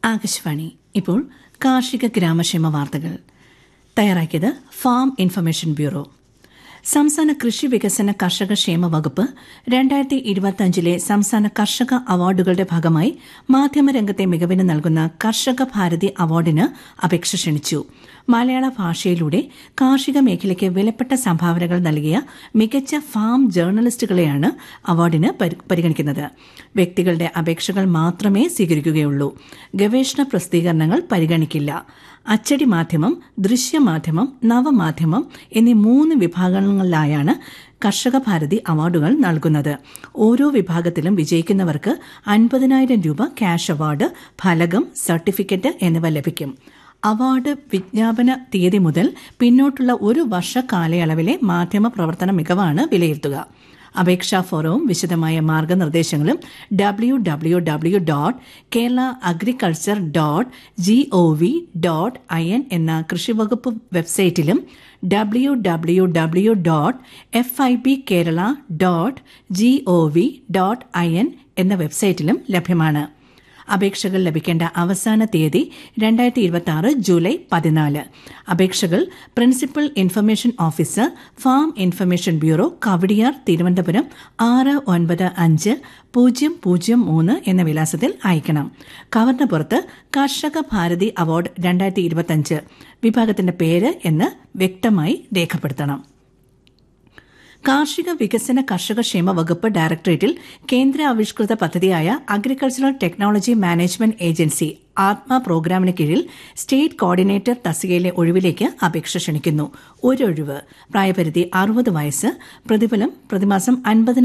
ആകാശവാണി ഇപ്പോൾ കാർഷിക ഗ്രാമക്ഷേമ വാർത്തകൾ തയ്യാറാക്കിയത് ഫാം ഇൻഫർമേഷൻ ബ്യൂറോ സംസ്ഥാന കൃഷി വികസന കർഷക ക്ഷേമ വകുപ്പ് രണ്ടായിരത്തി ഇരുപത്തിയഞ്ചിലെ സംസ്ഥാന കർഷക അവാർഡുകളുടെ ഭാഗമായി മാധ്യമരംഗത്തെ മികവിന് നൽകുന്ന കർഷക ഭാരതി അവാർഡിന് അപേക്ഷ ക്ഷണിച്ചു മലയാള ഭാഷയിലൂടെ കാർഷിക മേഖലയ്ക്ക് വിലപ്പെട്ട സംഭാവനകൾ നൽകിയ മികച്ച ഫാം ജേർണലിസ്റ്റുകളെയാണ് അവാർഡിന് പരിഗണിക്കുന്നത് വ്യക്തികളുടെ അപേക്ഷകൾ മാത്രമേ സ്വീകരിക്കുകയുള്ളൂ ഗവേഷണ പ്രസിദ്ധീകരണങ്ങൾ പരിഗണിക്കില്ല അച്ചടി മാധ്യമം ദൃശ്യമാധ്യമം നവമാധ്യമം എന്നീ മൂന്ന് വിഭാഗങ്ങളിലായാണ് കർഷക ഭാരതി അവാർഡുകൾ നൽകുന്നത് ഓരോ വിഭാഗത്തിലും വിജയിക്കുന്നവർക്ക് അൻപതിനായിരം രൂപ ക്യാഷ് അവാർഡ് ഫലകം സർട്ടിഫിക്കറ്റ് എന്നിവ ലഭിക്കും അവാർഡ് വിജ്ഞാപന തീയതി മുതൽ പിന്നോട്ടുള്ള ഒരു വർഷ കാലയളവിലെ മാധ്യമ പ്രവർത്തന മികവാണ് വിലയിരുത്തുക അപേക്ഷാ ഫോറവും വിശദമായ മാർഗനിർദ്ദേശങ്ങളും W W W dot Kerala agriculture dot G O V dot I N എന്ന കൃഷിവകുപ്പ് വെബ്സൈറ്റിലും W W W dot F I B Kerala dot G O V dot I N എന്ന വെബ്സൈറ്റിലും ലഭ്യമാണ് അപേക്ഷകൾ ലഭിക്കേണ്ട അവസാന തീയതി രണ്ടായിരത്തി ഇരുപത്തി ആറ് ജൂലൈ പതിനാല് അപേക്ഷകൾ principal information officer farm information bureau Kavadiar Thiruvananthapuram ആറ് ഒൻപത് അഞ്ച് പൂജ്യം പൂജ്യം മൂന്ന് എന്ന വിലാസത്തിൽ അയക്കണം കവറിന് പുറത്ത് കർഷക ഭാരതി അവാർഡ് രണ്ടായിരത്തി ഇരുപത്തിയഞ്ച് വിഭാഗത്തിന്റെ പേര് എന്ന് വ്യക്തമായി രേഖപ്പെടുത്തണം കാർഷിക വികസന കർഷക ക്ഷേമ വകുപ്പ് ഡയറക്ടറേറ്റിൽ കേന്ദ്ര ആവിഷ്കൃത പദ്ധതിയായ അഗ്രികൾച്ചറൽ ടെക്നോളജി മാനേജ്മെന്റ് ഏജൻസി ആത്മ പ്രോഗ്രാമിന് കീഴിൽ സ്റ്റേറ്റ് കോർഡിനേറ്റർ തസ്തികയിലെ ഒഴിവിലേക്ക് അപേക്ഷ ക്ഷണിക്കുന്നു ഒരു ഒഴിവ് പ്രായപരിധി അറുപത് വയസ്സ് പ്രതിഫലം പ്രതിമാസം അൻപതിനായിരം